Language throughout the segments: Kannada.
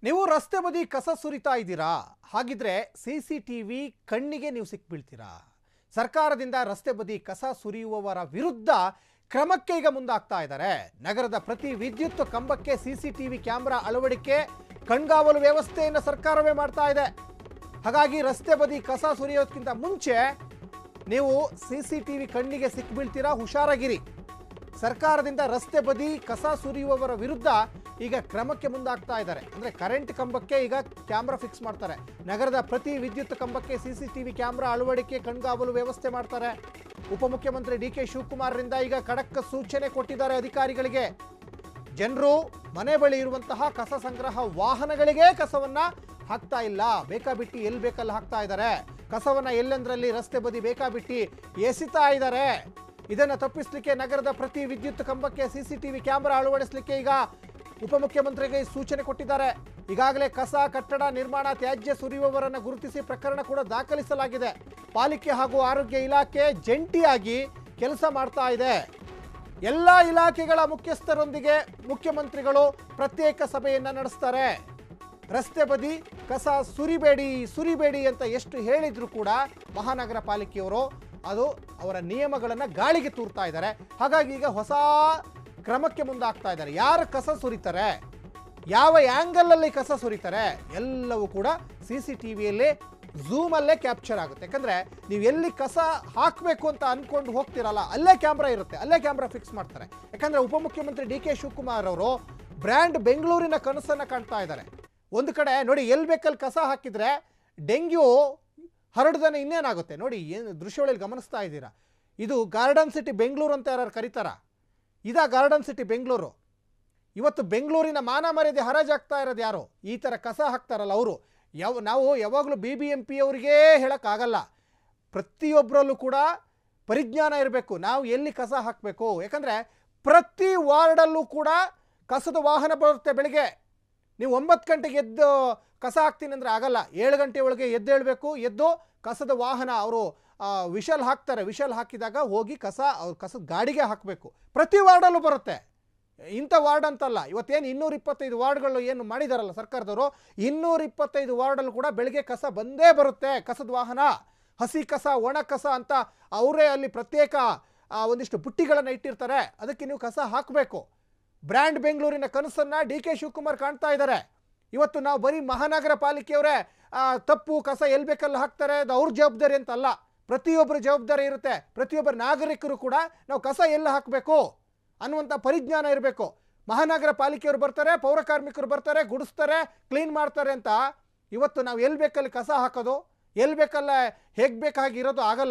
ನೀವು ರಸ್ತೆ ಬದಿ ಕಸ ಸುರಿತಾ ಇದ್ದೀರಾ ಹಾಗಿದ್ರೆ ಸಿ ಸಿ ಟಿ ವಿ ಕಣ್ಣಿಗೆ ನೀವು ಸಿಕ್ಬೀಳ್ತೀರಾ ಸರ್ಕಾರದಿಂದ ರಸ್ತೆ ಬದಿ ಕಸ ಸುರಿಯುವವರ ವಿರುದ್ಧ ಕ್ರಮಕ್ಕೆ ಈಗ ಮುಂದಾಗ್ತಾ ಇದ್ದಾರೆ ನಗರದ ಪ್ರತಿ ವಿದ್ಯುತ್ ಕಂಬಕ್ಕೆ C C T V camera ಅಳವಡಿಕೆ ಕಣ್ಗಾವಲು ವ್ಯವಸ್ಥೆಯನ್ನು ಸರ್ಕಾರವೇ ಮಾಡ್ತಾ ಇದೆ ಹಾಗಾಗಿ ರಸ್ತೆ ಬದಿ ಕಸ ಸುರಿಯೋದಕ್ಕಿಂತ ಮುಂಚೆ ನೀವು ಸಿ ಸಿ ಟಿ ವಿ ಕಣ್ಣಿಗೆ ಸಿಕ್ಬೀಳ್ತೀರಾ ಹುಷಾರಾಗಿರಿ ಸರ್ಕಾರದಿಂದ ರಸ್ತೆ ಬದಿ ಕಸ ಸುರಿಯುವವರ ವಿರುದ್ಧ ಈಗ ಕ್ರಮಕ್ಕೆ ಮುಂದಾಗ್ತಾ ಇದ್ದಾರೆ ಅಂದ್ರೆ ಕರೆಂಟ್ ಕಂಬಕ್ಕೆ ಈಗ ಕ್ಯಾಮ್ರಾ ಫಿಕ್ಸ್ ಮಾಡ್ತಾರೆ ನಗರದ ಪ್ರತಿ ವಿದ್ಯುತ್ ಕಂಬಕ್ಕೆ ಸಿಸಿಟಿವಿ ಕ್ಯಾಮ್ರಾ ಅಳವಡಿಕೆ ಕಣ್ಗಾವಲು ವ್ಯವಸ್ಥೆ ಮಾಡ್ತಾರೆ ಉಪಮುಖ್ಯಮಂತ್ರಿ ಡಿ ಕೆ ಶಿವಕುಮಾರ್ರಿಂದ ಈಗ ಖಡಕ್ ಸೂಚನೆ ಕೊಟ್ಟಿದ್ದಾರೆ ಅಧಿಕಾರಿಗಳಿಗೆ ಜನರು ಮನೆ ಬಳಿ ಇರುವಂತಹ ಕಸ ಸಂಗ್ರಹ ವಾಹನಗಳಿಗೆ ಕಸವನ್ನ ಹಾಕ್ತಾ ಇಲ್ಲ ಬೇಕಾಬಿಟ್ಟಿ ಎಲ್ಲಿ ಬೇಕಲ್ಲಿ ಹಾಕ್ತಾ ಇದ್ದಾರೆ ಕಸವನ್ನ ಎಲ್ಲೆಂದ್ರಲ್ಲಿ ರಸ್ತೆ ಬದಿ ಬೇಕಾಬಿಟ್ಟಿ ಎಸಿತಾ ಇದ್ದಾರೆ ಇದನ್ನ ತಪ್ಪಿಸಲಿಕ್ಕೆ ನಗರದ ಪ್ರತಿ ವಿದ್ಯುತ್ ಕಂಬಕ್ಕೆ ಸಿಸಿಟಿವಿ ಕ್ಯಾಮೆರಾ ಅಳವಡಿಸಲಿಕ್ಕೆ ಈಗ ಉಪಮುಖ್ಯಮಂತ್ರಿಗೆ ಈ ಸೂಚನೆ ಕೊಟ್ಟಿದ್ದಾರೆ ಈಗಾಗಲೇ ಕಸ ಕಟ್ಟಡ ನಿರ್ಮಾಣ ತ್ಯಾಜ್ಯ ಸುರಿಯುವವರನ್ನು ಗುರುತಿಸಿ ಪ್ರಕರಣ ಕೂಡ ದಾಖಲಿಸಲಾಗಿದೆ ಪಾಲಿಕೆ ಹಾಗೂ ಆರೋಗ್ಯ ಇಲಾಖೆ ಜಂಟಿಯಾಗಿ ಕೆಲಸ ಮಾಡ್ತಾ ಇದೆ ಎಲ್ಲ ಇಲಾಖೆಗಳ ಮುಖ್ಯಸ್ಥರೊಂದಿಗೆ ಮುಖ್ಯಮಂತ್ರಿಗಳು ಪ್ರತ್ಯೇಕ ಸಭೆಯನ್ನ ನಡೆಸ್ತಾರೆ ರಸ್ತೆ ಬದಿ ಕಸ ಸುರಿಬೇಡಿ ಸುರಿಬೇಡಿ ಅಂತ ಎಷ್ಟು ಹೇಳಿದ್ರು ಕೂಡ ಮಹಾನಗರ ಪಾಲಿಕೆಯವರು ಅದು ಅವರ ನಿಯಮಗಳನ್ನು ಗಾಳಿಗೆ ತೂರ್ತಾ ಇದ್ದಾರೆ ಹಾಗಾಗಿ ಈಗ ಹೊಸ ಕ್ರಮಕ್ಕೆ ಮುಂದಾಗ್ತಾ ಇದ್ದಾರೆ ಯಾರು ಕಸ ಸುರಿತಾರೆ ಯಾವ ಆ್ಯಂಗಲ್ ಅಲ್ಲಿ ಕಸ ಸುರಿತಾರೆ ಎಲ್ಲವೂ ಕೂಡ ಸಿ ಸಿ ಟಿ ವಿಯಲ್ಲಿ ಝೂಮಲ್ಲೇ ಕ್ಯಾಪ್ಚರ್ ಆಗುತ್ತೆ ಯಾಕಂದ್ರೆ ನೀವು ಎಲ್ಲಿ ಕಸ ಹಾಕಬೇಕು ಅಂತ ಅನ್ಕೊಂಡು ಹೋಗ್ತಿರಲ್ಲ ಅಲ್ಲೇ ಕ್ಯಾಮ್ರಾ ಇರುತ್ತೆ ಅಲ್ಲೇ ಕ್ಯಾಮ್ರಾ ಫಿಕ್ಸ್ ಮಾಡ್ತಾರೆ ಯಾಕಂದ್ರೆ ಉಪಮುಖ್ಯಮಂತ್ರಿ ಡಿ ಕೆ ಶಿವಕುಮಾರ್ ಅವರು ಬ್ರ್ಯಾಂಡ್ ಬೆಂಗಳೂರಿನ ಕನಸನ್ನ ಕಾಣ್ತಾ ಇದ್ದಾರೆ ಒಂದು ಕಡೆ ನೋಡಿ ಎಲ್ಲಿ ಬೇಕಲ್ಲಿ ಕಸ ಹಾಕಿದ್ರೆ ಡೆಂಗ್ಯೂ ಹರಡ್ದಾನೆ ಇನ್ನೇನಾಗುತ್ತೆ ನೋಡಿ ಏನು ದೃಶ್ಯಾವಳಿಯಲ್ಲಿ ಗಮನಿಸ್ತಾ ಇದ್ದೀರಾ ಇದು ಗಾರ್ಡನ್ ಸಿಟಿ ಬೆಂಗಳೂರು ಅಂತ ಯಾರು ಕರೀತಾರ ಇದಾ ಗಾರ್ಡನ್ ಸಿಟಿ ಬೆಂಗಳೂರು ಇವತ್ತು ಬೆಂಗಳೂರಿನ ಮಾನ ಮರ್ಯಾದೆ ಹರಾಜಾಗ್ತಾ ಇರೋದು ಯಾರು ಈ ಥರ ಕಸ ಹಾಕ್ತಾರಲ್ಲ ಅವರು ಯಾವ ನಾವು ಯಾವಾಗಲೂ ಬಿ ಬಿ ಎಂ ಪಿ ಅವರಿಗೇ ಹೇಳೋಕ್ಕಾಗಲ್ಲ ಪ್ರತಿಯೊಬ್ಬರಲ್ಲೂ ಕೂಡ ಪರಿಜ್ಞಾನ ಇರಬೇಕು ನಾವು ಎಲ್ಲಿ ಕಸ ಹಾಕಬೇಕು ಯಾಕಂದರೆ ಪ್ರತಿ ವಾರ್ಡಲ್ಲೂ ಕೂಡ ಕಸದ ವಾಹನ ಬರುತ್ತೆ ಬೆಳಿಗ್ಗೆ ನೀವು ಒಂಬತ್ತು ಗಂಟೆಗೆ ಎದ್ದು ಕಸ ಹಾಕ್ತೀನಿ ಅಂದರೆ ಆಗಲ್ಲ ಏಳು ಗಂಟೆ ಒಳಗೆ ಎದ್ದೇಳಬೇಕು ಎದ್ದು ಕಸದ ವಾಹನ ಅವರು ವಿಷಲ್ ಹಾಕ್ತಾರೆ ವಿಷಲ್ ಹಾಕಿದಾಗ ಹೋಗಿ ಕಸ ಅವ್ರ ಕಸದ ಗಾಡಿಗೆ ಹಾಕಬೇಕು ಪ್ರತಿ ವಾರ್ಡಲ್ಲೂ ಬರುತ್ತೆ ಇಂಥ ವಾರ್ಡ್ ಅಂತಲ್ಲ ಇವತ್ತೇನು ಇನ್ನೂರ ಇಪ್ಪತ್ತೈದು ವಾರ್ಡ್ಗಳು ಏನು ಮಾಡಿದಾರಲ್ಲ ಸರ್ಕಾರದವರು ಇನ್ನೂರ ಇಪ್ಪತ್ತೈದು ವಾರ್ಡಲ್ಲೂ ಕೂಡ ಬೆಳಗ್ಗೆ ಕಸ ಬಂದೇ ಬರುತ್ತೆ ಕಸದ ವಾಹನ ಹಸಿ ಕಸ ಒಣ ಕಸ ಅಂತ ಅವರೇ ಅಲ್ಲಿ ಪ್ರತ್ಯೇಕ ಆ, ಒಂದಿಷ್ಟು ಪುಟ್ಟಿಗಳನ್ನು ಇಟ್ಟಿರ್ತಾರೆ ಅದಕ್ಕೆ ನೀವು ಕಸ ಹಾಕಬೇಕು ಬ್ರ್ಯಾಂಡ್ ಬೆಂಗಳೂರಿನ ಕನಸನ್ನ ಡಿ ಕೆ ಶಿವಕುಮಾರ್ ಕಾಣ್ತಾ ಇದ್ದಾರೆ ಇವತ್ತು ನಾವು ಬರೀ ಮಹಾನಗರ ಪಾಲಿಕೆಯವರೇ ಆ, ತಪ್ಪು ಕಸ ಎಲ್ಲಿ ಬೇಕಲ್ಲಿ ಹಾಕ್ತಾರೆ ಅದು ಅವ್ರ ಜವಾಬ್ದಾರಿ ಅಂತಲ್ಲ ಪ್ರತಿಯೊಬ್ಬರ ಜವಾಬ್ದಾರಿ ಇರುತ್ತೆ ಪ್ರತಿಯೊಬ್ಬರ ನಾಗರಿಕರು ಕೂಡ ನಾವು ಕಸ ಎಲ್ಲಿ ಹಾಕಬೇಕು ಅನ್ನುವಂಥ ಪರಿಜ್ಞಾನ ಇರಬೇಕು ಮಹಾನಗರ ಪಾಲಿಕೆಯವರು ಬರ್ತಾರೆ ಪೌರ ಕಾರ್ಮಿಕರು ಬರ್ತಾರೆ ಗುಡಿಸ್ತಾರೆ ಕ್ಲೀನ್ ಮಾಡ್ತಾರೆ ಅಂತ ಇವತ್ತು ನಾವು ಎಲ್ಲಿ ಬೇಕಲ್ಲಿ ಕಸ ಹಾಕೋದು ಎಲ್ಲಿ ಬೇಕಲ್ಲ ಹೇಗೆ ಬೇಕಾಗಿರೋದು ಆಗಲ್ಲ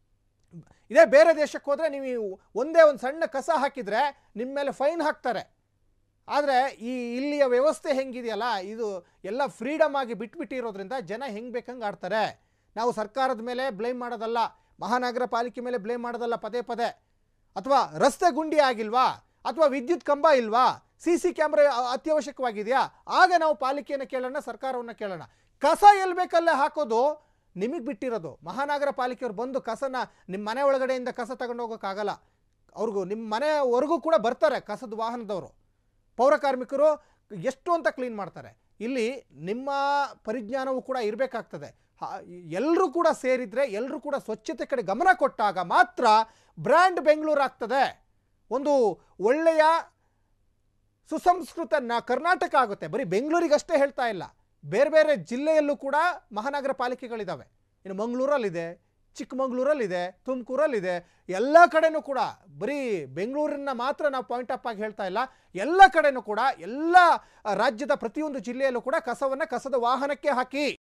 ಇದೇ ಬೇರೆ ದೇಶಕ್ಕೆ ಹೋದರೆ ನೀವು ಒಂದೇ ಒಂದು ಸಣ್ಣ ಕಸ ಹಾಕಿದರೆ ನಿಮ್ಮ ಮೇಲೆ ಫೈನ್ ಹಾಕ್ತಾರೆ ಆದರೆ ಈ ಇಲ್ಲಿಯ ವ್ಯವಸ್ಥೆ ಹೆಂಗಿದೆಯಲ್ಲ ಇದು ಎಲ್ಲ ಫ್ರೀಡಮ್ ಆಗಿ ಬಿಟ್ಬಿಟ್ಟಿರೋದ್ರಿಂದ ಜನ ಹೆಂಗೆ ಬೇಕಂಗೆ ಆಡ್ತಾರೆ ನಾವು ಸರ್ಕಾರದ ಮೇಲೆ ಬ್ಲೇಮ್ ಮಾಡೋದಲ್ಲ ಮಹಾನಗರ ಪಾಲಿಕೆ ಮೇಲೆ ಬ್ಲೇಮ್ ಮಾಡೋದಲ್ಲ ಪದೇ ಪದೇ ಅಥವಾ ರಸ್ತೆ ಗುಂಡಿ ಆಗಿಲ್ವಾ ಅಥವಾ ವಿದ್ಯುತ್ ಕಂಬ ಇಲ್ವಾ ಸಿ ಸಿ ಕ್ಯಾಮ್ರಾ ಅತ್ಯವಶ್ಯಕವಾಗಿದೆಯಾ ಆಗ ನಾವು ಪಾಲಿಕೆಯನ್ನು ಕೇಳೋಣ ಸರ್ಕಾರವನ್ನು ಕೇಳೋಣ ಕಸ ಎಲ್ಲಿ ಬೇಕಲ್ಲೇ ಹಾಕೋದು ನಿಮಗೆ ಬಿಟ್ಟಿರೋದು ಮಹಾನಗರ ಪಾಲಿಕೆಯವ್ರು ಬಂದು ಕಸನ ನಿಮ್ಮ ಮನೆ ಒಳಗಡೆಯಿಂದ ಕಸ ತಗೊಂಡು ಹೋಗೋಕ್ಕಾಗಲ್ಲ ಅವ್ರಿಗೂ ನಿಮ್ಮ ಮನೆವರೆಗೂ ಕೂಡ ಬರ್ತಾರೆ ಕಸದ ವಾಹನದವರು ಪೌರ ಕಾರ್ಮಿಕರು ಎಷ್ಟು ಅಂತ ಕ್ಲೀನ್ ಮಾಡ್ತಾರೆ ಇಲ್ಲಿ ನಿಮ್ಮ ಪರಿಜ್ಞಾನವೂ ಕೂಡ ಇರಬೇಕಾಗ್ತದೆ ಎಲ್ಲರೂ ಕೂಡ ಸೇರಿದರೆ ಎಲ್ಲರೂ ಕೂಡ ಸ್ವಚ್ಛತೆ ಕಡೆ ಗಮನ ಕೊಟ್ಟಾಗ ಮಾತ್ರ ಬ್ರ್ಯಾಂಡ್ ಬೆಂಗಳೂರು ಆಗ್ತದೆ ಒಂದು ಒಳ್ಳೆಯ ಸುಸಂಸ್ಕೃತ ನ ಕರ್ನಾಟಕ ಆಗುತ್ತೆ ಬರೀ ಬೆಂಗಳೂರಿಗಷ್ಟೇ ಹೇಳ್ತಾ ಇಲ್ಲ ಬೇರೆ ಬೇರೆ ಜಿಲ್ಲೆಯಲ್ಲೂ ಕೂಡ ಮಹಾನಗರ ಪಾಲಿಕೆಗಳಿದ್ದಾವೆ ಇನ್ನು ಮಂಗಳೂರಲ್ಲಿದೆ ಚಿಕ್ಕಮಂಗ್ಳೂರಲ್ಲಿದೆ ತುಮಕೂರಲ್ಲಿದೆ ಎಲ್ಲ ಕಡೆನೂ ಕೂಡ ಬರೀ ಬೆಂಗಳೂರನ್ನ ಮಾತ್ರ ನಾವು ಪಾಯಿಂಟ್ ಅಪ್ ಆಗಿ ಹೇಳ್ತಾ ಇಲ್ಲ ಎಲ್ಲ ಕಡೆನೂ ಕೂಡ ಎಲ್ಲ ರಾಜ್ಯದ ಪ್ರತಿಯೊಂದು ಜಿಲ್ಲೆಯಲ್ಲೂ ಕೂಡ ಕಸವನ್ನು ಕಸದ ವಾಹನಕ್ಕೆ ಹಾಕಿ